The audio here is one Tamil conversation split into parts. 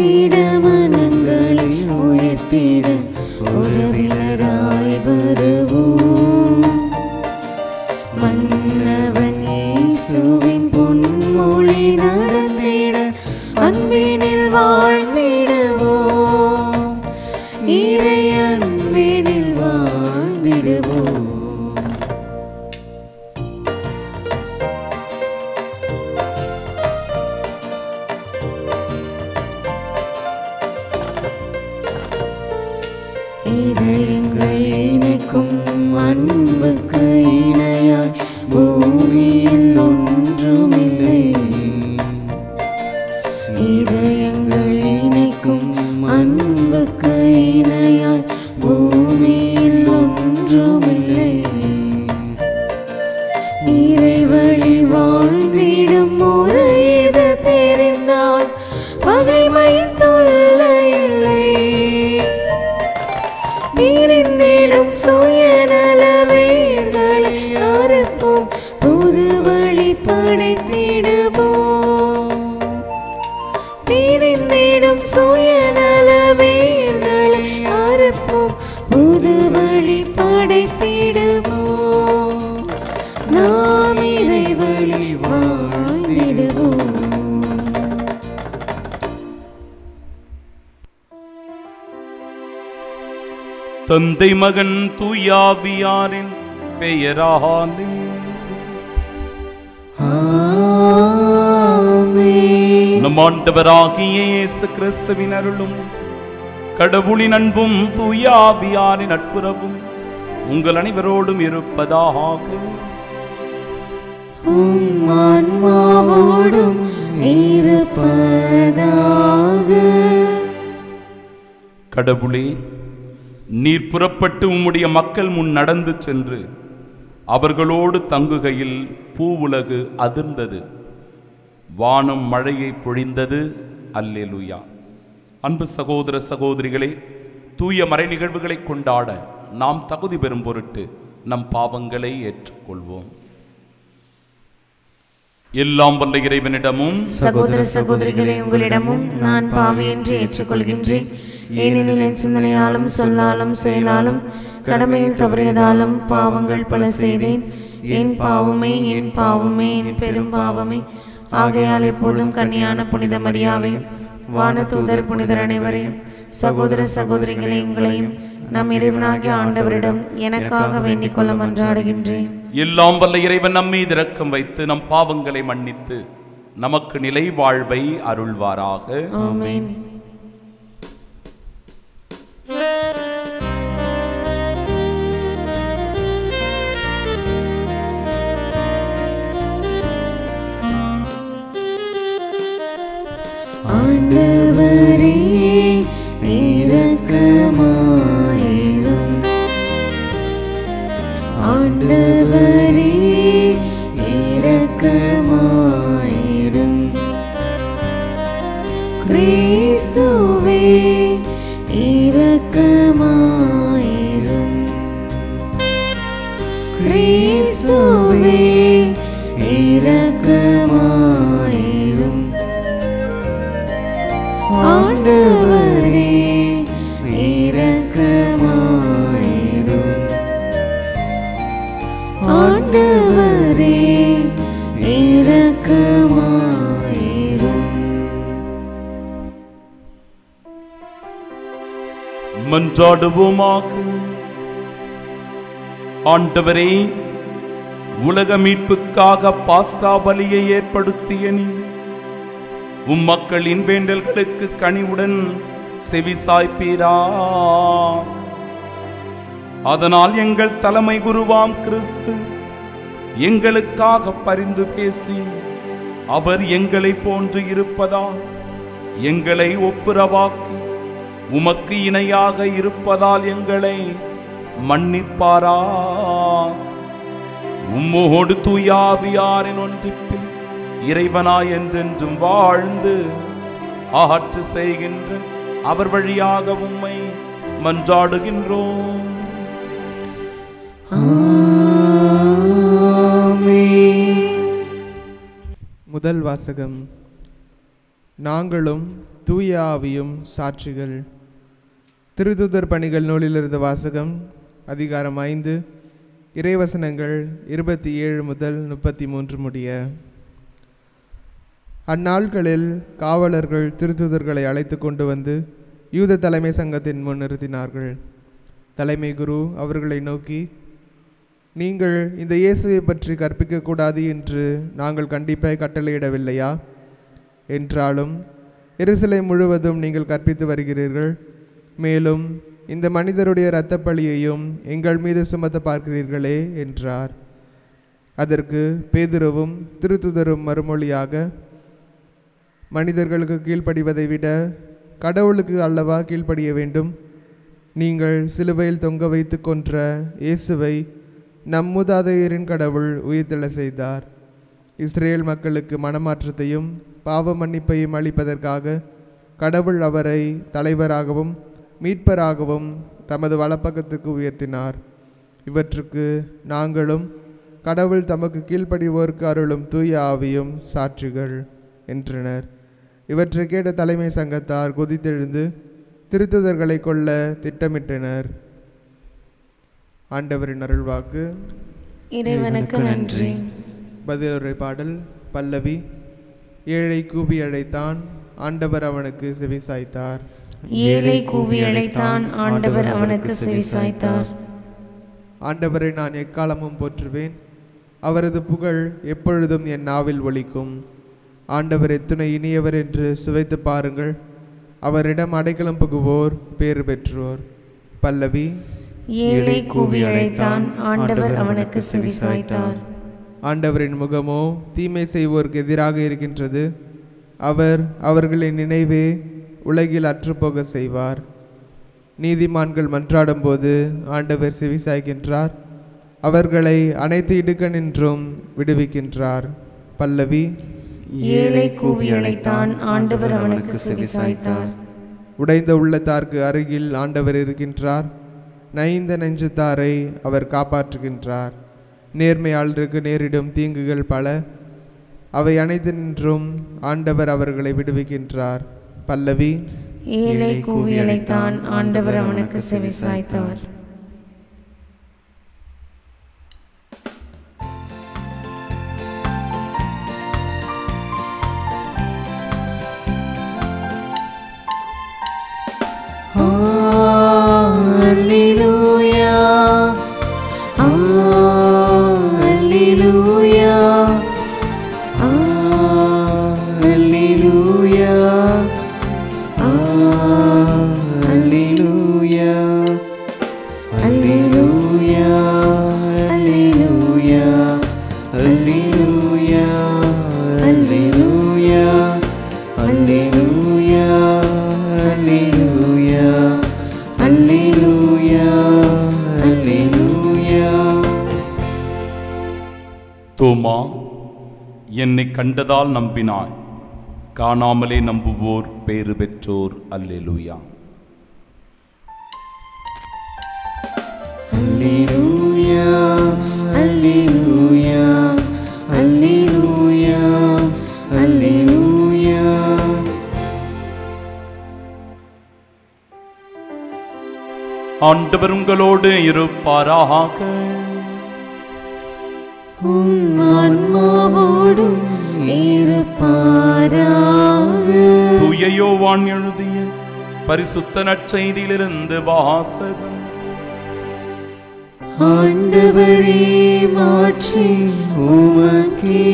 உயர்த்திட மனங்களை உயர்த்திட உறவினராய் வருவோம் மன்னவன் இயேசுவின் பொன்மொழி நடந்திட அன்பினில் வாழ்ந்திடுவோம் இறை அன்பினில் வாழ்ந்திடுவோம் இதயங்கள் இணைக்கும் அன்புக்கு இணையாய் பூமியில் ஒன்றுமில்லை இதயங்கள் இணைக்கும் அன்புக்கு இணையாய் பூமியில் ஒன்றுமில்லை இறைவழி வாழ்ந்திடும் முறை இது தெரிந்தால் பகைமை தொல்லை இல்லை பிரிந்திடும் சுயநல வேர்களை அறுப்போம் புது வழி படைத்திடுவோம் பிரிந்திடும் சுயநல வேர்களை அறுப்போம் புது வழி படைத்திடுவோம் நாம் இறை வழி வாழ்ந்திடுவோம் தந்தை மகன் தூயாவியாரின் பெயராலே ஆமென். நம் ஆண்டவராகிய இயேசு கிறிஸ்துவின் அருளும் கடவுளின் அன்பும் தூயாவியாரின் நட்புறவும் உங்கள் அனைவரோடும் இருப்பதாக உம் ஆன்மாவோடும் இருப்பதாக கடவுளே நீர் புறப்பட்டு உம்முடைய மக்கள் முன் நடந்து சென்று அவர்களோடு தங்குகையில் பூவுலகு அதிர்ந்தது வானம் மழையை பொழிந்தது அல்லேலூயா அன்பு சகோதர சகோதரிகளே தூய மறை நிகழ்வுகளை கொண்டாட நாம் தகுதி பெறும் பொருட்டு நம் பாவங்களை ஏற்றுக்கொள்வோம் எல்லாம் வல்ல இறைவனிடமும் சகோதர சகோதரிகளே உங்களிடமும் நான் பாவி என்று ஏற்றுக்கொள்கின்றேன் ஏனெனில் என் சிந்தனையாலும் சொல்லாலும் செயலாலும் கடமையில் தவறியதாலும் பாவங்கள் பல செய்தேன் என் பாவமே என் பாவமே என் பெரும் பாவமே ஆகையால் எப்போதும் கன்னியான புனித மரியாவே வானதூதர் புனிதர் அனைவரையும் சகோதர சகோதரிகளே உங்களையும் நம் இறைவனாகிய ஆண்டவரிடம் எனக்காக வேண்டிக் கொள்ள மன்றாடுகின்றேன் எல்லாம் வல்ல இறைவன் நம் மீது இரக்கம் வைத்து நம் பாவங்களை மன்னித்து நமக்கு நிலை வாழ்வை அருள்வாராக ஆமென் ஆண்டவரே இரக்கமாயிரும் ஆண்டவரே இரக்கமாயிரும் கிறிஸ்துவே இரக்கமாயிரும் கிறிஸ்துவே இரக்கமாயிரும் ஆண்டவரே இரக்கமாயிரும் ஆண்டவரே இரக்கமாயிரும் மன்றாடுவோமாக ஆண்டவரே உலக மீட்புக்காக பாஸ்கா பலியை ஏற்படுத்திய நீ உம் மக்களின் வேண்டல்களுக்கு கனிவுடன் செவிசாய்ப்பீரா அதனால் எங்கள் தலைமை குருவாம் கிறிஸ்து எங்களுக்காக பரிந்து பேசி அவர் எங்களை போன்று இருப்பதால் எங்களை ஒப்புரவாக்கி உமக்கு இணையாக இருப்பதால் எங்களை மன்னிப்பாரா உம்மோடு தூயாவியாரின் ஒன்றிப்பில் இறைவனாய் என்றென்றும் வாழ்ந்து ஆற்று செய்கின்ற அவர் வழியாக உம்மை மன்றாடுகின்றோம் ஆமென் முதல் வாசகம் நாங்களும் தூய ஆவியும் சாட்சிகள் திருத்துதர் பணிகள் நூலிலிருந்து வாசகம் அதிகாரம் ஐந்து இறைவசனங்கள் இருபத்தி ஏழு முதல் முப்பத்தி மூன்று முடிய அந்நாட்களில் காவலர்கள் திருத்துதர்களை அழைத்து கொண்டு வந்து யூத தலைமை சங்கத்தின் முன் நிறுத்தினார்கள் தலைமை குரு அவர்களை நோக்கி நீங்கள் இந்த இயேசுவை பற்றி கற்பிக்கக்கூடாது என்று நாங்கள் கண்டிப்பாய் கட்டளையிடவில்லையா என்றாலும் எருசலேம் முழுவதும் நீங்கள் கற்பித்து வருகிறீர்கள் மேலும் இந்த மனிதருடைய இரத்தப் பழியையும் எங்கள் மீது சுமத்த பார்க்கிறீர்களே என்றார் அதற்கு பேதுருவும் திருத்துதரும் மறுமொழியாக மனிதர்களுக்கு கீழ்ப்படிவதை விட கடவுளுக்கு அல்லவா கீழ்ப்படிய வேண்டும் நீங்கள் சிலுவையில் தொங்க வைத்து கொன்ற இயேசுவை நம் மூதாதையரின் கடவுள் உயிர்த்தெழ செய்தார் இஸ்ரேல் மக்களுக்கு மனமாற்றத்தையும் பாவ மன்னிப்பையும் அளிப்பதற்காக கடவுள் அவரை தலைவராகவும் மீட்பராகவும் தமது வலப்பக்கத்துக்கு உயர்த்தினார் இவற்றுக்கு நாங்களும் கடவுள் தமக்கு கீழ்ப்படிவோருக்கு அருளும் தூய ஆவியும் சாட்சிகள் என்றனர் இவற்றை கேட்ட தலைமை சங்கத்தார் கொதித்தெழுந்து திருத்துதர்களை கொல்ல திட்டமிட்டனர் ஆண்டவரின் அருள்வாக்கு இறைவனுக்கு நன்றி பதிலுரை பாடல் பல்லவி ஏழை கூவி அழைத்தான் ஆண்டவர் அவனுக்கு செவிசாய்த்தார் ஏழை கூவி அழைத்தான் ஆண்டவர் அவனுக்கு செவிசாய்த்தார் ஆண்டவரை நான் எக்காலமும் போற்றுவேன் அவரது புகழ் எப்பொழுதும் என் நாவில் ஒலிக்கும் ஆண்டவர் எத்துணை இனியவர் என்று சுவைத்து பாருங்கள் அவரிடம் அடைக்கலம் புகுவோர் பேறு பெற்றோர் பல்லவி ஏழை கூவி அழைத்தான் ஆண்டவர் அவனுக்கு செவிசாய்த்தார் ஆண்டவரின் முகமோ தீமை செய்வோருக்கு எதிராக இருக்கின்றது அவர் அவர்களின் நினைவே உலகில் அற்றுப்போக செய்வார் நீதிமான்கள் மன்றாடும்போது ஆண்டவர் செவிசாய்க்கின்றார் அவர்களை அனைத்து இடுக்கணின்றும் விடுவிக்கின்றார் பல்லவி ஏழை கூவி அழைத்தான் ஆண்டவர் அவனுக்கு செவிசாய்த்தார் உடைந்த உள்ளத்தார்க்கு அருகில் ஆண்டவர் இருக்கின்றார் நைந்த நெஞ்சத்தாரை அவர் காப்பாற்றுகின்றார் நேர்மையாளருக்கு நேரிடும் தீங்குகள் பல அவை அனைத்தின்றும் ஆண்டவர் அவர்களை விடுவிக்கின்றார் பல்லவி ஏழை கூவி அழைத்தான் ஆண்டவர் அவனுக்கு செவிசாய்த்தார் Alleluia. Alleluia. Alleluia. Alleluia. Alleluia. Alleluia. Alleluia. Alleluia. Alleluia. Alleluia. Alleluia. Alleluia. தோமா என்னை கண்டதால் நம்பினாய் காணாமலே நம்புவோர் பேறு பெற்றோர் அல்லேலூயா Alleluia. Alleluia. Alleluia. Alleluia. ஆண்டவர் உங்களோடு இருப்பாராக உம் ஆன்மாவோடும் இருப்பாராக தூய யோவான் எழுதிய பரிசுத்த நற்செய்தியிலிருந்து வாசகம் ஆண்டவரே மாற்றி உமக்கே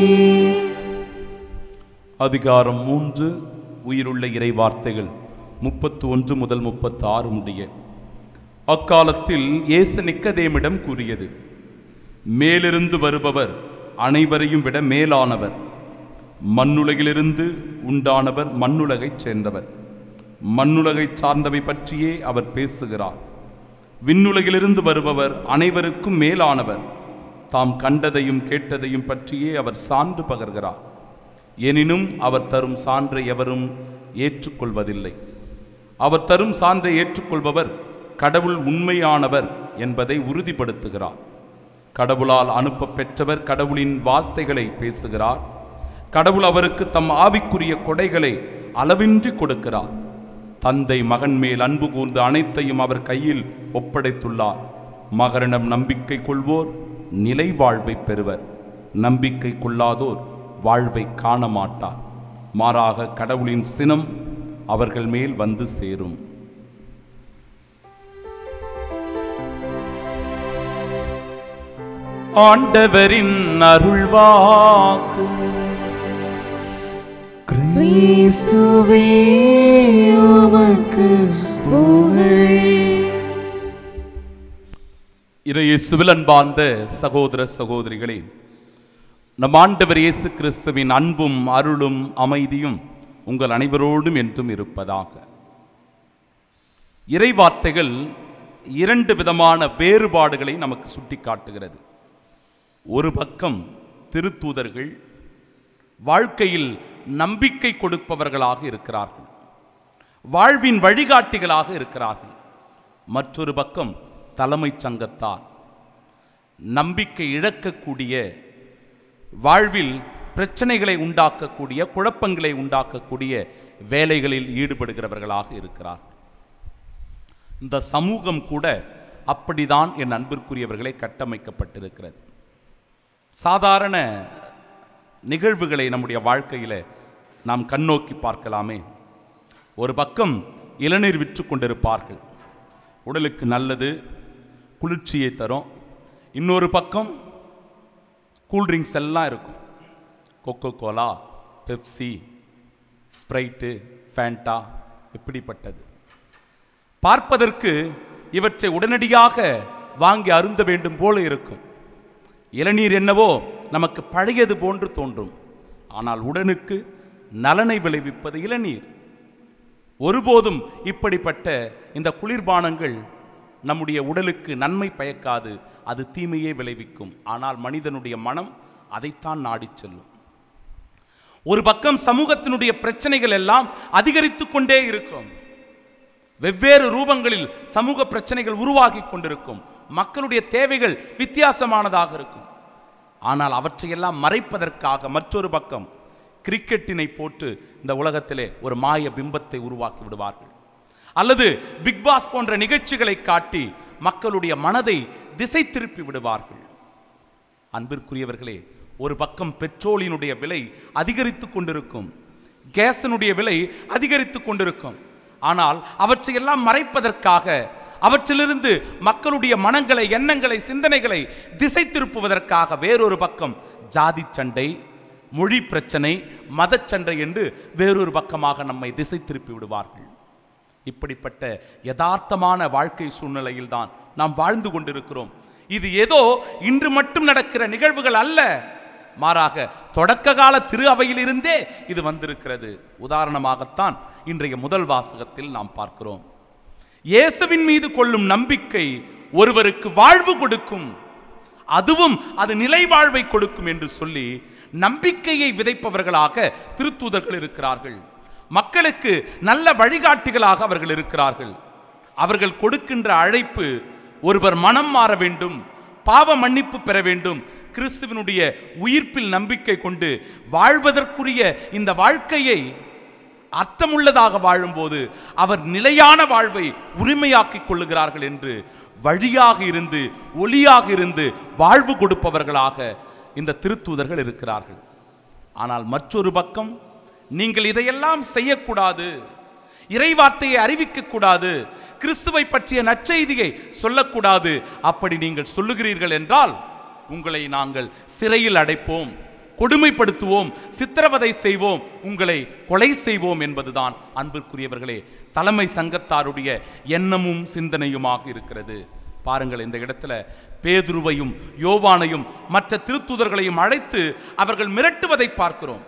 அதிகாரம் மூன்று உயிருள்ள இறை வார்த்தைகள் முப்பத்து ஒன்று முதல் முப்பத்து ஆறு முடிய அக்காலத்தில் இயேசு நிக்கதேமிடம் கூறியது மேலிருந்து வருபவர் அனைவரையும் விட மேலானவர் மண்ணுலகிலிருந்து உண்டானவர் மண்ணுலகைச் சேர்ந்தவர் மண்ணுலகைச் சார்ந்தவை பற்றியே அவர் பேசுகிறார் விண்ணுலகிலிருந்து வருபவர் அனைவருக்கும் மேலானவர் தாம் கண்டதையும் கேட்டதையும் பற்றியே அவர் சான்று பகர்கிறார் எனினும் அவர் தரும் சான்றை எவரும் ஏற்றுக்கொள்வதில்லை அவர் தரும் சான்றை ஏற்றுக்கொள்பவர் கடவுள் உண்மையானவர் என்பதை உறுதிப்படுத்துகிறார் கடவுளால் அனுப்ப பெற்றவர் கடவுளின் வார்த்தைகளை பேசுகிறார் கடவுள் அவருக்கு தம் ஆவிக்குரிய கொடைகளை அளவின்றி கொடுக்கிறார் தந்தை மகன் மேல் அன்பு கூர்ந்து அனைத்தையும் அவர் கையில் ஒப்படைத்துள்ளார் மகரிடம் நம்பிக்கை கொள்வோர் நிலை வாழ்வை பெறுவர் நம்பிக்கை கொள்ளாதோர் வாழ்வை காண மாட்டார் மாறாக கடவுளின் சினம் அவர்கள் மேல் வந்து சேரும் ஆண்டவரின் அருள்வாக்கு கிறிஸ்துவே உமக்கு புகழ் இறையேசுவில் அன்பார்ந்த சகோதர சகோதரிகளே நம் ஆண்டவர் இயேசு கிறிஸ்துவின் அன்பும் அருளும் அமைதியும் உங்கள் அனைவரோடும் என்றும் இருப்பதாக இறைவார்த்தைகள் இரண்டு விதமான வேறுபாடுகளை நமக்கு சுட்டிக்காட்டுகிறது ஒரு பக்கம் திருத்தூதர்கள் வாழ்க்கையில் நம்பிக்கை கொடுப்பவர்களாக இருக்கிறார்கள் வாழ்வின் வழிகாட்டிகளாக இருக்கிறார்கள் மற்றொரு பக்கம் தலைமைச் சங்கத்தார் நம்பிக்கை இழக்கக்கூடிய வாழ்வில் பிரச்சனைகளை உண்டாக்கக்கூடிய குழப்பங்களை உண்டாக்கக்கூடிய வேலைகளில் ஈடுபடுகிறவர்களாக இருக்கிறார் இந்த சமூகம் கூட அப்படிதான் என் அன்பிற்குரியவர்களை கட்டமைக்கப்பட்டிருக்கிறது சாதாரண நிகழ்வுகளை நம்முடைய வாழ்க்கையில் நாம் கண்ணோக்கி பார்க்கலாமே ஒரு பக்கம் இளநீர் விற்று கொண்டிருப்பார்கள் உடலுக்கு நல்லது குளிர்ச்சியை தரும் இன்னொரு பக்கம் கூல்ட்ரிங்க்ஸ் எல்லாம் இருக்கும் Coca Cola Pepsi Sprite Fanta இப்படிப்பட்டது பார்ப்பதற்கு இவற்றை உடனடியாக வாங்கி அருந்த வேண்டும் போல இருக்கும் இளநீர் என்னவோ நமக்கு பழையது போன்று தோன்றும் ஆனால் உடனுக்கு நலனை விளைவிப்பது இளநீர் ஒருபோதும் இப்படிப்பட்ட இந்த குளிர்பானங்கள் நம்முடைய உடலுக்கு நன்மை பயக்காது அது தீமையே விளைவிக்கும் ஆனால் மனிதனுடைய மனம் அதைத்தான் நாடிச் செல்லும் ஒரு பக்கம் சமூகத்தினுடைய பிரச்சனைகள் எல்லாம் அதிகரித்து கொண்டே இருக்கும் வெவ்வேறு ரூபங்களில் சமூக பிரச்சனைகள் உருவாகி கொண்டிருக்கும் மக்களுடைய தேவைகள் வித்தியாசமானதாக இருக்கும் ஆனால் அவற்றையெல்லாம் மறைப்பதற்காக மற்றொரு பக்கம் கிரிக்கெட்டினை போட்டு இந்த உலகத்திலே ஒரு மாய பிம்பத்தை உருவாக்கி விடுவார்கள் அல்லது பிக் பாஸ் போன்ற நிகழ்ச்சிகளை காட்டி மக்களுடைய மனதை திசை திருப்பி விடுவார்கள் அன்பிற்குரியவர்களே ஒரு பக்கம் பெட்ரோலினுடைய விலை அதிகரித்து கொண்டிருக்கும் கேஸினுடைய விலை அதிகரித்து கொண்டிருக்கும் ஆனால் அவற்றையெல்லாம் மறைப்பதற்காக அவற்றிலிருந்து மக்களுடைய மனங்களை எண்ணங்களை சிந்தனைகளை திசை திருப்புவதற்காக வேறொரு பக்கம் ஜாதி சண்டை மொழி பிரச்சனை மதச்சண்டை என்று வேறொரு பக்கமாக நம்மை திசை திருப்பி விடுவார்கள் இப்படிப்பட்ட யதார்த்தமான வாழ்க்கை சூழ்நிலையில் தான் நாம் வாழ்ந்து கொண்டிருக்கிறோம் இது ஏதோ இன்று மட்டும் நடக்கிற நிகழ்வுகள் அல்ல மாறாக தொடக்க கால திரு அவையிலிருந்தே இது வந்திருக்கிறது உதாரணமாகத்தான் இன்றைய முதல் வாசகத்தில் நாம் பார்க்கிறோம் இயேசுவின் மீது கொள்ளும் நம்பிக்கை ஒருவருக்கு வாழ்வு கொடுக்கும் அதுவும் அது நிலை வாழ்வை கொடுக்கும் என்று சொல்லி நம்பிக்கையை விதைப்பவர்களாக திருத்தூதர்கள் இருக்கிறார்கள் மக்களுக்கு நல்ல வழிகாட்டிகளாக அவர்கள் இருக்கிறார்கள் அவர்கள் கொடுக்கின்ற அழைப்பு ஒருவர் மனம் மாற வேண்டும் பாவ மன்னிப்பு பெற வேண்டும் கிறிஸ்துவனுடைய உயிர்ப்பில் நம்பிக்கை கொண்டு வாழ்வதற்குரிய இந்த வாழ்க்கையை அர்த்தமுள்ளதாக வாழும்போது அவர் நிலையான வாழ்வை உரிமையாக்கிக் கொள்ளுகிறார்கள் என்று வழியாக இருந்து ஒளியாக இருந்து வாழ்வு கொடுப்பவர்களாக இந்த திருத்தூதர்கள் இருக்கிறார்கள் ஆனால் மற்றொரு பக்கம் நீங்கள் இதையெல்லாம் செய்யக்கூடாது இறைவார்த்தையை அறிவிக்கக்கூடாது கிறிஸ்துவை பற்றிய நற்செய்தியை சொல்லக்கூடாது அப்படி நீங்கள் சொல்லுகிறீர்கள் என்றால் உங்களை நாங்கள் சிறையில் அடைப்போம் கொடுமைப்படுத்துவோம் சித்திரவதை செய்வோம் உங்களை கொலை செய்வோம் என்பதுதான் அன்பிற்குரியவர்களே தலைமை சங்கத்தாருடைய எண்ணமும் சிந்தனையுமாக இருக்கிறது பாருங்கள் இந்த இடத்துல பேதுருவையும் யோவானையும் மற்ற திருத்தூதர்களையும் அழைத்து அவர்கள் மிரட்டுவதை பார்க்கிறோம்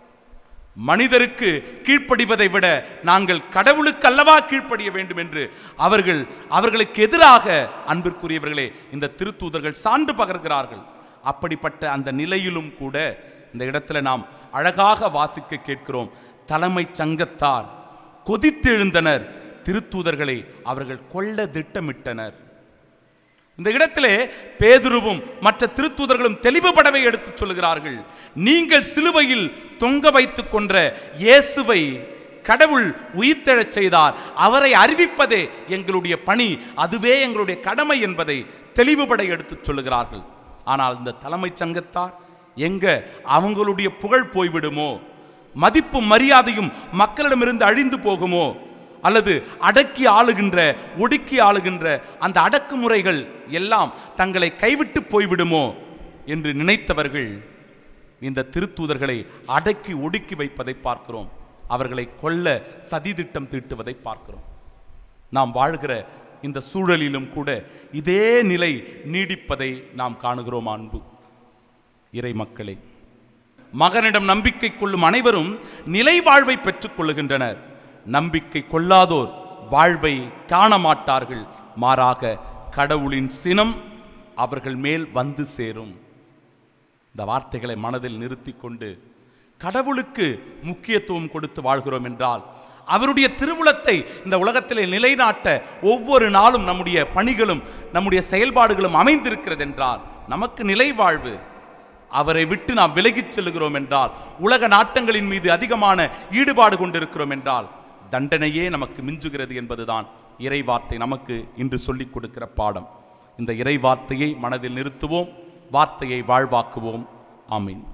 மனிதருக்கு கீழ்ப்படிவதை விட நாங்கள் கடவுளுக்கு அல்லவா கீழ்ப்படிய வேண்டும் என்று அவர்கள் அவர்களுக்கு எதிராக அன்பிற்குரியவர்களே இந்த திருத்தூதர்கள் சான்று பகர்கிறார்கள் அப்படிப்பட்ட அந்த நிலையிலும் கூட இந்த இடத்துல நாம் அழகாக வாசிக்க கேட்கிறோம் தலைமை சங்கத்தார் கொதித்தெழுந்தனர் திருத்தூதர்களை அவர்கள் கொல்ல திட்டமிட்டனர் இந்த இடத்திலே பேதுருவும் மற்ற திருத்தூதர்களும் தெளிவுபடவே எடுத்துச் சொல்கிறார்கள் நீங்கள் சிலுவையில் தொங்க வைத்துக் கொன்ற இயேசுவை கடவுள் உயிர்த்தெழச் செய்தார் அவரை அறிவிப்பதே எங்களுடைய பணி அதுவே எங்களுடைய கடமை என்பதை தெளிவுபட எடுத்துச் சொல்லுகிறார்கள் ஆனால் இந்த தலைமைச் சங்கத்தார் எங்க அவங்களுடைய புகழ் போய்விடுமோ மதிப்பும் மரியாதையும் மக்களிடமிருந்து அழிந்து போகுமோ அல்லது அடக்கி ஆளுகின்ற ஒடுக்கி ஆளுகின்ற அந்த அடக்குமுறைகள் எல்லாம் தங்களை கைவிட்டு போய்விடுமோ என்று நினைத்தவர்கள் இந்த திருத்தூதர்களை அடக்கி ஒடுக்கி வைப்பதை பார்க்கிறோம் அவர்களை கொல்ல சதிதிட்டம் தீட்டுவதை பார்க்கிறோம் நாம் வாழ்கிற இந்த சூழலிலும் கூட இதே நிலை நீடிப்பதை நாம் காணுகிறோம் அன்பு இறை மக்களே மகனிடம் நம்பிக்கை கொள்ளும் அனைவரும் நிலை வாழ்வை பெற்றுக் கொள்ளுகின்றனர் நம்பிக்கை கொள்ளாதோர் வாழ்வை காண மாட்டார்கள் மாறாக கடவுளின் சினம் அவர்கள் மேல் வந்து சேரும் இந்த வார்த்தைகளை மனதில் நிறுத்தி கொண்டு கடவுளுக்கு முக்கியத்துவம் கொடுத்து வாழ்கிறோம் என்றால் அவருடைய திருவுளத்தை இந்த உலகத்திலே நிலைநாட்ட ஒவ்வொரு நாளும் நம்முடைய பணிகளும் நம்முடைய செயல்பாடுகளும் அமைந்திருக்கிறது என்றால் நமக்கு நிலை வாழ்வு அவரை விட்டு நாம் விலகிச் செல்கிறோம் என்றால் உலக நாட்டங்களின் மீது அதிகமான ஈடுபாடு கொண்டிருக்கிறோம் என்றால் தண்டனையே நமக்கு மிஞ்சுகிறது என்பதுதான் இறை வார்த்தை நமக்கு இன்று சொல்லிக் கொடுக்கிற பாடம் இந்த இறை வார்த்தையை மனதில் நிறுத்துவோம் வார்த்தையை வாழ்வாக்குவோம் ஆமீன்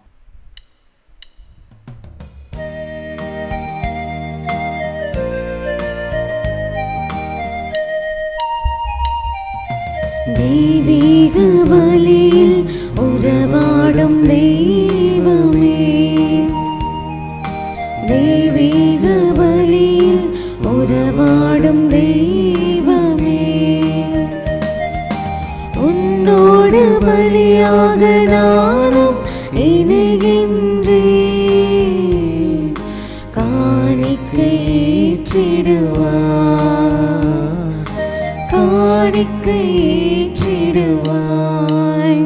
தெய்வீக பலியில் உறவாடும் தெய்வமே தெய்வீக பலியில் உறவாடும் தெய்வமே உன்னோடு பலியாக நானும் இணைகின்றேன் காணிக்கை ஏற்றிடுவார் காணிக்கை ஏற்றிடுவாய்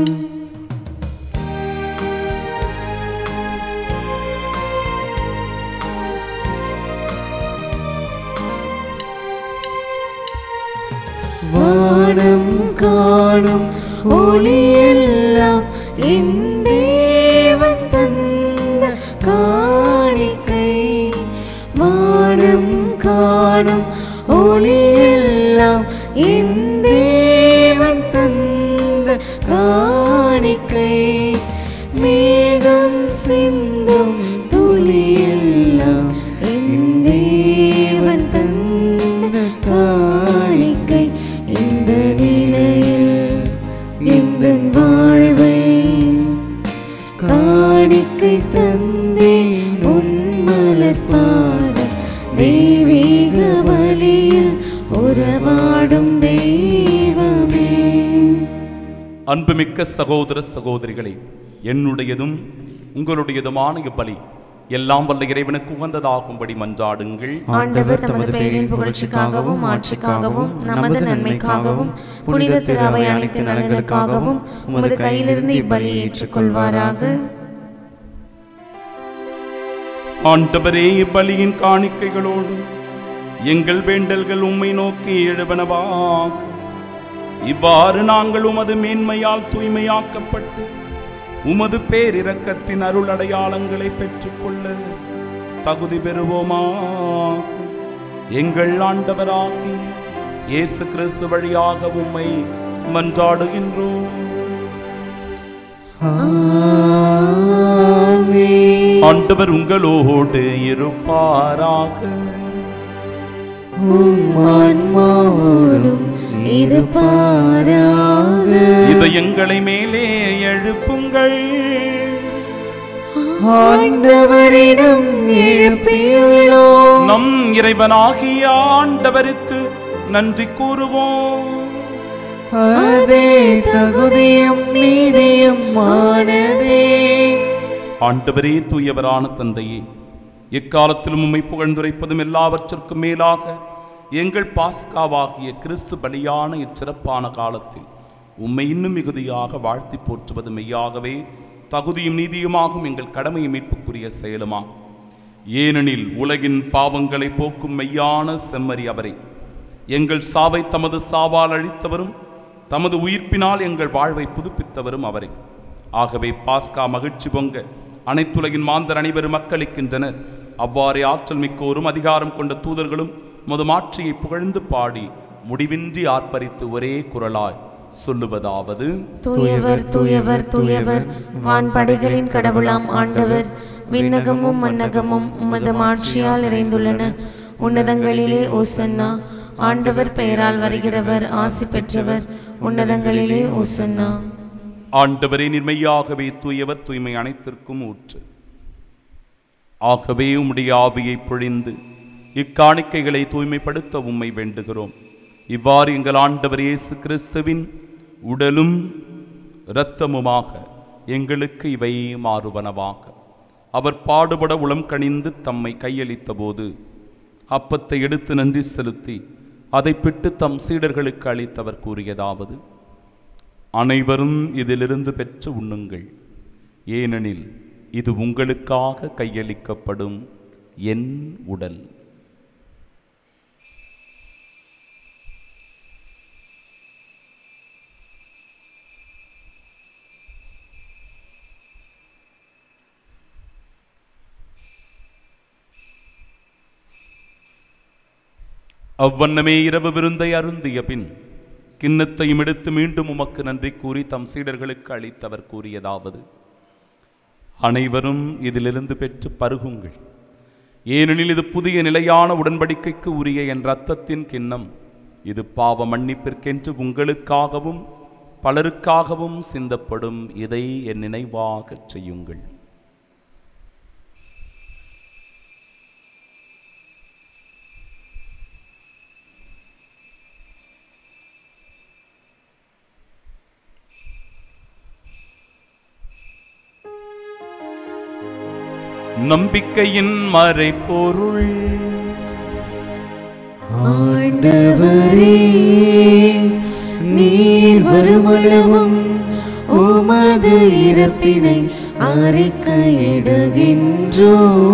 வானம் காணும் ஒளியெல்லாம் என் தேவன் தந்த காணிக்கை வானம் காணும் ஒளியெல்லாம் என் தேவன் தந்த காணிக்கை மேகம் சிந்தும் துளியெல்லாம் என் தேவன் தந்த காணிக்கை இந்த நிலையில் எந்த வாழ்வை காணிக்கை தந்தேன் உன் மலர்பாத தெய்வீக பலியில் உறவாடும் தெய்வமே அன்புமிக்க சகோதர சகோதரிகளே என்னுடையதும் உங்களுடையதுமான இப்பலி எல்லாம் வல்ல இறைவனுக்கு உகந்ததாகும்படி மன்றாடுங்கள் ஆண்டவர் தமது பெயரின் புகழ்ச்சிக்காகவும் ஆட்சிக்காகவும் நமது நன்மைக்காகவும் புனித திராவை அனைத்து நலன்களுக்காகவும் உமது கையிலிருந்து இப்பலியை ஏற்றுக்கொள்வாராக ஆண்டவரே இப்பலியின் காணிக்கைகளோடு எங்கள் வேண்டல்கள் உம்மை நோக்கி எழுவனவாக இவ்வாறு நாங்கள் உமது மேன்மையால் தூய்மையாக்கப்பட்டு உமது பேரிரக்கத்தின் அருள் அடையாளங்களை பெற்றுக்கொள்ள தகுதி பெறுவோமா எங்கள் ஆண்டவராகி இயேசு கிறிஸ்து வழியாக உம்மை மன்றாடுகின்றோம் ஆமென். ஆண்டவர் உங்களோடு இருப்பாராக உம் ஆன்மாவோடும் இருப்பாராக இதயங்களை மேலே எழுப்புங்கள் ஆண்டவரிடம் எழுப்பியுள்ளோம் நம் இறைவனாகிய ஆண்டவருக்கு நன்றி கூறுவோம் அதே தகுதியும் நீதியும் ஆனதே ஆண்டவரே தூயவரான தந்தையே எக்காலத்திலும் உம்மை புகழ்ந்துரைப்பதும் எல்லாவற்றிற்கும் மேலாக எங்கள் பாஸ்காவாகிய கிறிஸ்து பலியான இச்சிறப்பான காலத்தில் உம்மை இன்னும் மிகுதியாக வாழ்த்தி போற்றுவது மெய்யாகவே தகுதியும் நீதியுமாகும் எங்கள் கடமை மீட்புக்குரிய செயலுமாகும் ஏனெனில் உலகின் பாவங்களை போக்கும் மெய்யான செம்மறி அவரை எங்கள் சாவை தமது சாவால் அழித்தவரும் தமது உயிர்ப்பினால் எங்கள் வாழ்வை புதுப்பித்தவரும் அவரே ஆகவே பாஸ்கா மகிழ்ச்சி பொங்க அனைத்துலகின் மாந்தர் அனைவரும் மக்களிக்கின்றனர் அவ்வாறே ஆற்றல் மிக்கோரும் அதிகாரம் கொண்ட தூதர்களும் மது மாட்சியை புகழ்ந்து பாடி முடிவின்றி ஆர்ப்பரித்து ஒரே குரலாய் சொல்லுவதாவது தூயவர் தூயவர் தூயவர் வான்படைகளின் கடவுளாம் ஆண்டவர் விண்ணகமும் மன்னகமும் உமது மாட்சியால் நிறைந்துள்ளன உன்னதங்களிலே ஓசன்னா ஆண்டவர் பெயரால் வருகிறவர் ஆசி பெற்றவர் உன்னதங்களிலே ஓசன்னா ஆண்டவரே நிர்மையாகவே தூயவர் தூய்மை அனைத்திற்கும் ஊற்று ஆகவே உம்முடைய ஆவியை பொழிந்து இக்காணிக்கைகளை தூய்மைப்படுத்த உம்மை வேண்டுகிறோம் இவ்வாறு எங்கள் ஆண்டவர் இயேசு கிறிஸ்துவின் உடலும் இரத்தமுமாக எங்களுக்கு இவை மாறுவனவாக அவர் பாடுபட உளம் கனிந்து தம்மை கையளித்த போது அப்பத்தை எடுத்து நன்றி செலுத்தி அதை பிட்டு தம் சீடர்களுக்கு அளித்தவர் கூறியதாவது அனைவரும் இதிலிருந்து பெற்று உண்ணுங்கள் ஏனெனில் இது உங்களுக்காக கையளிக்கப்படும் என் உடல் அவ்வண்ணமே இரவு விருந்தை அருந்திய பின் கிண்ணத்தையும் எடுத்து மீண்டும் உமக்கு நன்றி கூறி தம் சீடர்களுக்கு அளித்தவர் கூறியதாவது அனைவரும் இதிலிருந்து பெற்று பருகுங்கள் ஏனெனில் இது புதிய நிலையான உடன்படிக்கைக்கு உரிய என் இரத்தத்தின் கிண்ணம் இது பாவ மன்னிப்பிற்கென்று உங்களுக்காகவும் பலருக்காகவும் சிந்தப்படும் இதை என் நினைவாகச் செய்யுங்கள் நம்பிக்கையின் மறைபொருள் ஆண்டவரே நீர் வருமளவும் உமது இறப்பினை அறிக்கையிடுகின்றோ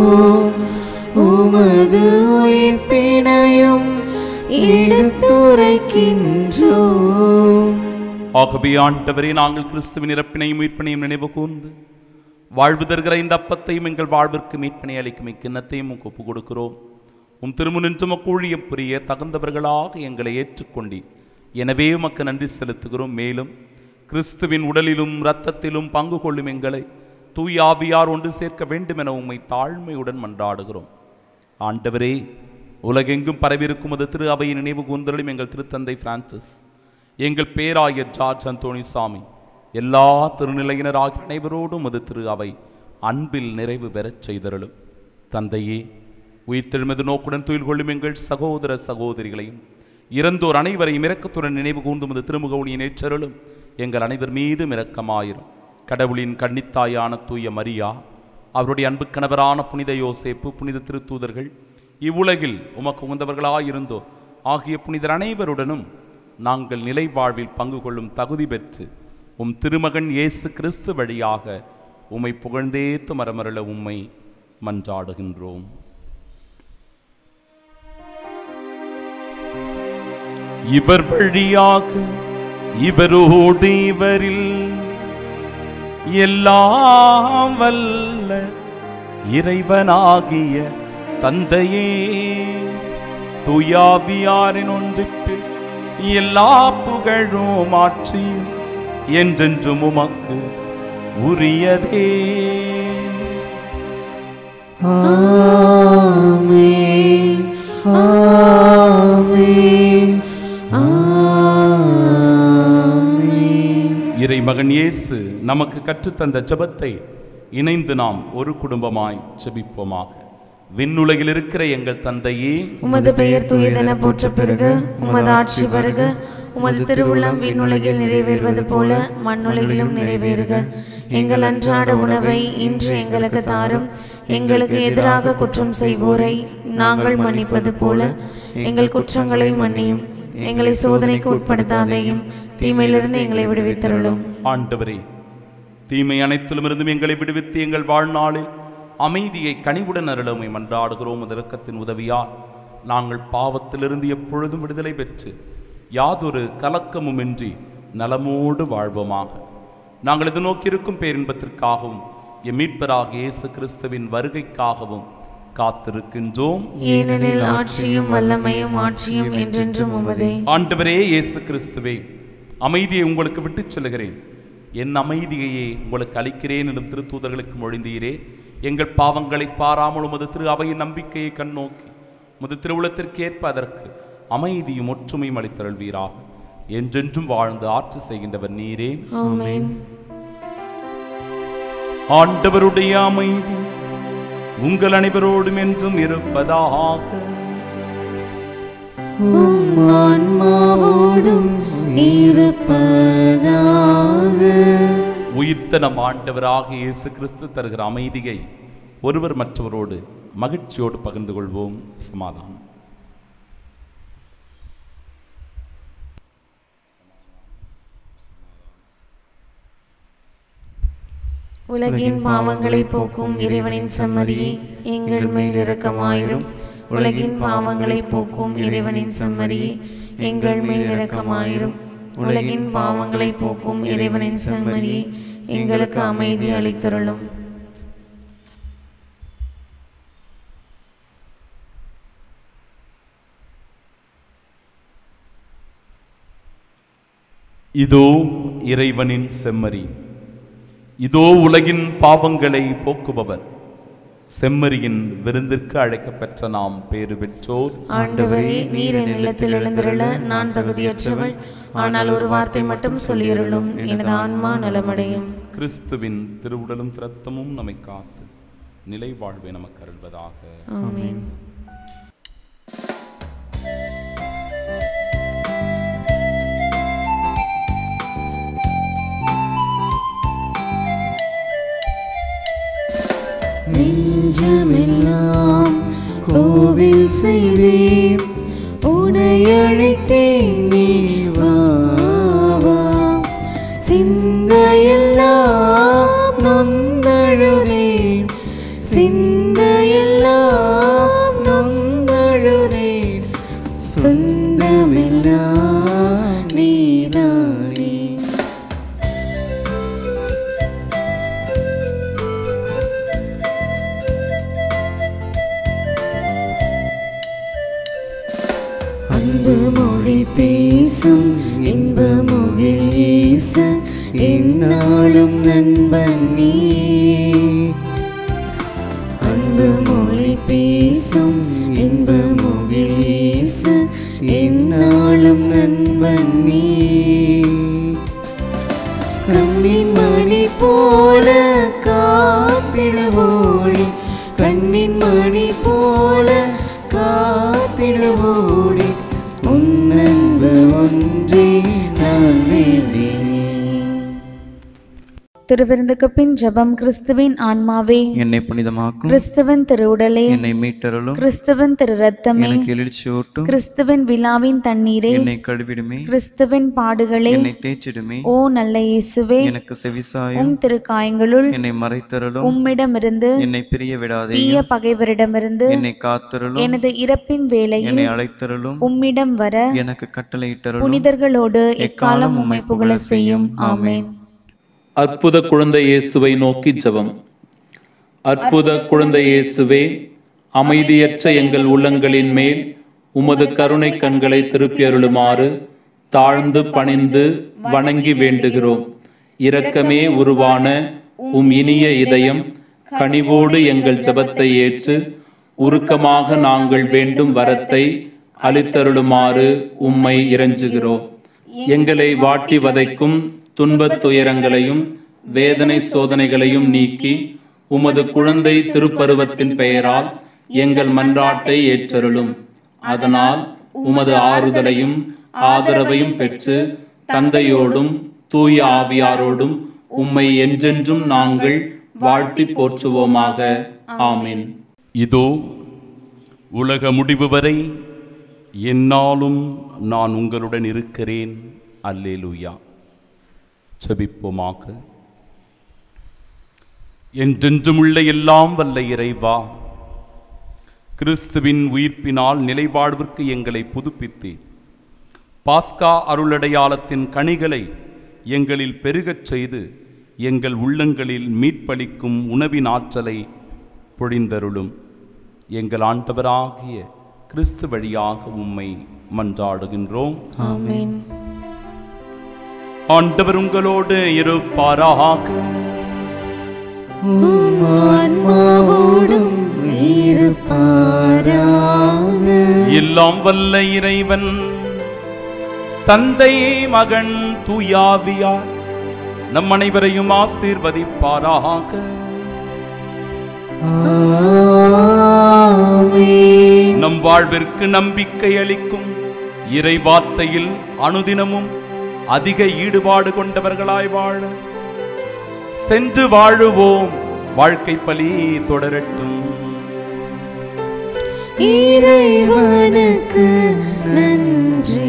உமது உயிர்ப்பினையும் எடுத்துரைக்கின்றோ ஆகவே ஆண்டவரே நாங்கள் கிறிஸ்துவின் இறப்பினையும் மீட்பினையும் நினைவு கூர்ந்து வாழ்வு தருகிற இந்த அப்பத்தையும் எங்கள் வாழ்விற்கு மீட்பினை அளிக்கும் இக்கிண்ணத்தையும் உமக்கு ஒப்புக் கொடுக்கிறோம் உம் திருமுனின்று மக்கூழியம் புரிய தகுந்தவர்களாக எங்களை ஏற்றுக்கொண்டி எனவே உமக்கு நன்றி செலுத்துகிறோம் மேலும் கிறிஸ்துவின் உடலிலும் இரத்தத்திலும் பங்கு கொள்ளும் எங்களை தூய் ஆவியார் ஒன்று சேர்க்க வேண்டும் என உம்மை தாழ்மையுடன் மன்றாடுகிறோம் ஆண்டவரே உலகெங்கும் பரவியிருக்கும் அது திரு அவையின் நினைவு கூர்ந்தலும் எங்கள் திருத்தந்தை பிரான்சிஸ் எங்கள் பேராயர் ஜார்ஜ் அந்தோணிசாமி எல்லா திருநிலையினராகிய அனைவரோடும் அது திரு அவை அன்பில் நிறைவு பெறச் செய்தருளும் தந்தையே உயிர்த்தெழுமது நோக்குடன் துயில் கொள்ளும் எங்கள் சகோதர சகோதரிகளையும் இறந்தோர் அனைவரையும் இரக்கத்துடன் நினைவு கூர்ந்தும் அது திருமுகவுளியின் நேற்றருளும் எங்கள் அனைவர் மீதும் இரக்கமாயிரும் கடவுளின் கன்னித்தாயான தூய மரியா அவருடைய அன்பு கணவரான புனித யோசேப்பு புனித திருத்தூதர்கள் இவ்வுலகில் உமக்கு உகந்தவர்களாயிருந்தோர் ஆகிய புனிதர் அனைவருடனும் நாங்கள் நிலை வாழ்வில் பங்கு கொள்ளும் தகுதி பெற்று உம் திருமகன் இயேசு கிறிஸ்து வழியாக உம்மை புகழ்ந்தேத்து மரமருள உம்மை மன்றாடுகின்றோம் இவர் வழியாக இவரோடு இவரில் எல்லாம் வல்ல இறைவனாகிய தந்தையே துயாவியாரின் ஒன்றிற்கு எல்லா புகழும் ஆட்சியும் என்றென்றும் உமக்கு உரியதே ஆமென் ஆமென் ஆமென் இறை மகன் இயேசு நமக்கு கற்றுத்தந்த ஜெபத்தை இணைந்து நாம் ஒரு குடும்பமாய் ஜெபிப்போமாக விண்ணுலகில் இருக்கிற எங்கள் தந்தையே உமது பெயர் தூயதென போற்ற பெருக உமது ஆட்சி வருக உமது திருவுள்ளம் விண்ணுலகில் நிறைவேறுவது போல மண்ணுலகிலும் நிறைவேறுக எங்கள் அன்றாட உணவை இன்று எங்களுக்கு தாரும் எங்களுக்கு எதிராக குற்றம் செய்வோரை நாங்கள் மன்னிப்பது போல எங்கள் குற்றங்களை மன்னியும் எங்களை சோதனைக்கு உட்படுத்தாதையும் தீமையிலிருந்து எங்களை விடுவித்தருளும் ஆண்டவரே தீமை அனைத்திலும் இருந்தும் எங்களை விடுவித்து எங்கள் வாழ்நாளில் அமைதியை கனிவுடன் அருளமை மன்றாடுகிறோம் உமது இரக்கத்தின் உதவியால் நாங்கள் பாவத்திலிருந்து எப்பொழுதும் விடுதலை பெற்று யாதொரு கலக்கமுமின்றி நலமோடு வாழ்வோமாக நாங்கள் எதிர்நோக்கியிருக்கும் பேரின்பத்திற்காகவும் எம் மீட்பராக இயேசு கிறிஸ்துவின் வருகைக்காகவும் காத்திருக்கின்றோம் ஏனெனில் ஆட்சியும் வல்லமையும் ஆட்சியும் என்றென்றும் உமதே ஆண்டவரே இயேசு கிறிஸ்துவே அமைதியை உங்களுக்கு விட்டுச் சொல்லுகிறேன் என் அமைதியையே உங்களுக்கு அளிக்கிறேன் எனும் திருத்தூதர்களுக்கு மொழிந்தீரே எங்கள் பாவங்களை பாராமல் உமது திரு அவையின் நம்பிக்கையை கண்ணோக்கி உமது திருவுளத்திற்கு ஏற்ப அதற்கு அமைதியும் ஒற்றுமையும் அளித்தருள்வீராக என்றென்றும் வாழ்ந்து ஆட்சி செய்கின்றவர் நீரே ஆமென் ஆண்டவருடைய அமைதி உங்கள் அனைவரோடும் என்றும் இருப்பதாக உம் ஆன்மாவோடும் இருப்பதாக உயிர்த்த நம் ஆண்டவராக இயேசு கிறிஸ்து தருகிற அமைதியை ஒருவர் மற்றவரோடு மகிழ்ச்சியோடு பகிர்ந்து கொள்வோம் சமாதானம் உலகின் பாவங்களை போக்கும் இறைவனின் சம்மதியே எங்கள் மேல் இரக்கமாயிரும் உலகின் பாவங்களை போக்கும் இறைவனின் சம்மதியே எங்கள் மேல் இரக்கமாயிரும் உலகின் பாவங்களை போக்கும் இறைவனின் சம்மதியே எங்களுக்கு அமைதி அளித்தருளும் இதோ இறைவனின் செம்மறி இதோ உலகின் பாவங்களை போக்குபவர் செம்மறியின் விருந்திற்கு அழைக்கப்பெற்ற நாம் பேறு பெற்றோர் ஆண்டவரே நீர் என் இல்லத்தில் எழுந்திருள நான் தகுதியற்றவள் ஆனால் ஒரு வார்த்தை மட்டும் சொல்லியருளும் எனது ஆன்மா நலமடையும் கிறிஸ்துவின் திருவுடலும் திரத்தமும் நம்மை காத்து நிலை வாழ்வை நமக்கு அருள்வதாக ஆமென் நெஞ்சமெல்லாம் கோவில் செய்தேன் உனை அழைத்தேன் நீ வா வா. சிந்தையெல்லாம் நொந்தழுதேன் சிந்தையெல்லாம் நொந்தழுதேன் சொந்தமெல்லாம் நீதானே அன்பு மொழி பேசும் இன்ப முகில் ஏச என்னாலும் நண்பன் நீ அன்பு மொழி பேசும் இன்ப முகில் ஏச என்னாலும் நண்பன் நீ கண்ணின் மணி போல காத்திடுவோடி கண்ணின் மணி போல காத்திடுவோடி உன் அன்பு ஒன்றே நான் வேண்டினேன் திருவிருந்துக்கு பின் ஜெபம் கிறிஸ்துவின் ஆன்மாவே என்னை புனிதமாக்கும் கிறிஸ்துவின் திருவுடலே என்னை மீட்டருளும் கிறிஸ்துவின் திரு ரத்தமே எனக்கு எழுச்சியூட்டும் கிறிஸ்துவின் விழாவின் தண்ணீரே என்னை கழுவிடுமே கிறிஸ்துவின் பாடுகளே என்னை தேய்ச்சிடுமே ஓ நல்ல இயேசுவே எனக்கு செவிசாயும் உம் திருக்காயங்களுள் என்னை மறைத்தருளும் உம்மிடமிருந்து என்னை பிரிய விடாதே தீய பகைவரிடமிருந்து என்னை காத்தருளும் எனது இறப்பின் வேளையில் என்னை அழைத்தருளும் உம்மிடம் வர எனக்கு கட்டளையிட்டருளும் புனிதர்களோடு எக்காலம் உம்மை புகழ செய்யும் ஆமென் அற்புத குழந்தை இயேசுவை நோக்கி ஜெபம் அற்புத குழந்தை இயேசுவே அமைதியற்ற எங்கள் உள்ளங்களின் மேல் உமது கருணை கண்களை திருப்பி அருளுமாறு தாழ்ந்து பணிந்து வணங்கி வேண்டுகிறோம் இரக்கமே உருவான உம் இனிய இதயம் கனிவோடு எங்கள் ஜெபத்தை ஏற்று உருக்கமாக நாங்கள் வேண்டும் வரத்தை அளித்தருளுமாறு உம்மை இறைஞ்சுகிறோம் எங்களை வாட்டி வதைக்கும் துன்பத் துயரங்களையும் வேதனை சோதனைகளையும் நீக்கி உமது குழந்தை திருப்பருவத்தின் பெயரால் எங்கள் மன்றாட்டை ஏற்றருளும் அதனால் உமது ஆறுதலையும் ஆதரவையும் பெற்று தந்தையோடும் தூய ஆவியாரோடும் உம்மை என்றென்றும் நாங்கள் வாழ்த்தி போற்றுவோமாக ஆமென் இதோ உலக முடிவு வரை என்னாலும் நான் உங்களுடன் இருக்கிறேன் அல்லேலூயா செபிப்போமாக என்றென்றும் உள்ள எல்லாம் வல்ல இறைவா கிறிஸ்துவின் உயிர்ப்பினால் நிலைவாழ்விற்கு எங்களை புதுப்பித்தீர் பாஸ்கா அருளடையாளத்தின் கனிகளை எங்களில் பெருகச் செய்து எங்கள் உள்ளங்களில் மீட்பளிக்கும் உணவின் ஆற்றலை பொழிந்தருளும் எங்கள் ஆண்டவராகிய கிறிஸ்து வழியாக உம்மை மன்றாடுகின்றோம் ஆமென் ஆண்டவர் உங்களோடு இருப்பாராக ஆன்மாவோடும் இருப்பாராக எல்லாம் வல்ல இறைவன் தந்தை மகன் தூயாவியார் நம் அனைவரையும் ஆசீர்வதிப்பாராக ஆமென் நம் வாழ்விற்கு நம்பிக்கை அளிக்கும் இறை வார்த்தையில் அனுதினமும் அதிக ஈடுபாடு கொண்டவர்களாய் வாழ சென்று வாழுவோம் வாழ்க்கை பலி தொடரட்டும் இறைவனுக்கு நன்றி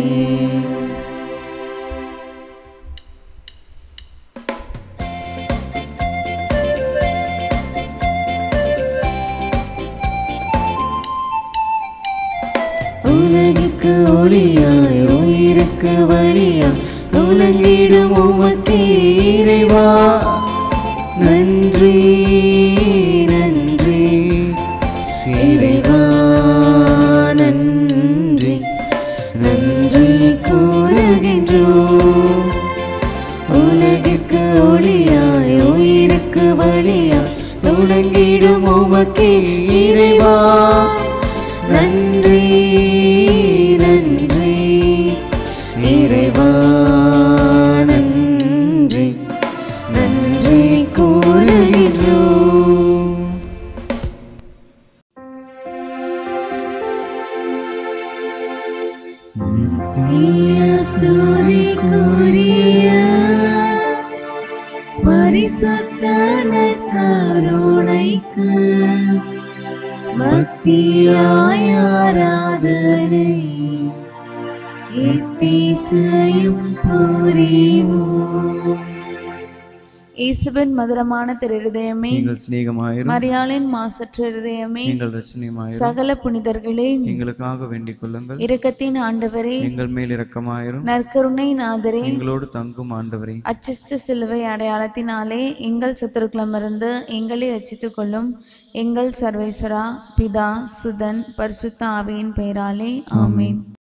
உலகிற்கு ஒளியாய் உயிருக்கு வழியாய் உலகிடும் உமக்கே இறைவா நன்றி நன்றி இறைவா நன்றி நன்றி கூறுகின்றோம் உலகிற்கு ஒளியாய் உயிருக்கு வழியாய் உலகிடும் உமக்கே இறைவா நன்றி நன்றி இறைவா நன்றி நன்றி கூறுகின்றோம் ஸ்துதிக்குரிய பரிசுத்த நற்கருணைக்கு பக்தியாய் ஆராதனை எத்தீசையும் புரிவோம் இயேசுவின் மதுரமான திரு இருதயமே நீங்கள் சிநேகமாயிரும் மரியாளின் மாசற்ற இருதயமே நீங்கள் ரசனியமாயிரும் சகல புனிதர்களே எங்களுக்காக வேண்டிக் கொள்ளுங்கள் இரக்கத்தின் ஆண்டவரே எங்கள் மேல் இரக்கமாயிரும் நற்கருணை நாதரே எங்களோடு தங்கும் ஆண்டவரே அச்சிஷ்ட சிலுவை அடையாளத்தினாலே எங்கள் சத்துருக்களமிருந்து எங்களை ரட்சித்துக் கொள்ளும் எங்கள் சர்வேஸ்வரா பிதா சுதன் பரிசுத்த ஆவியின் பெயராலே ஆமென்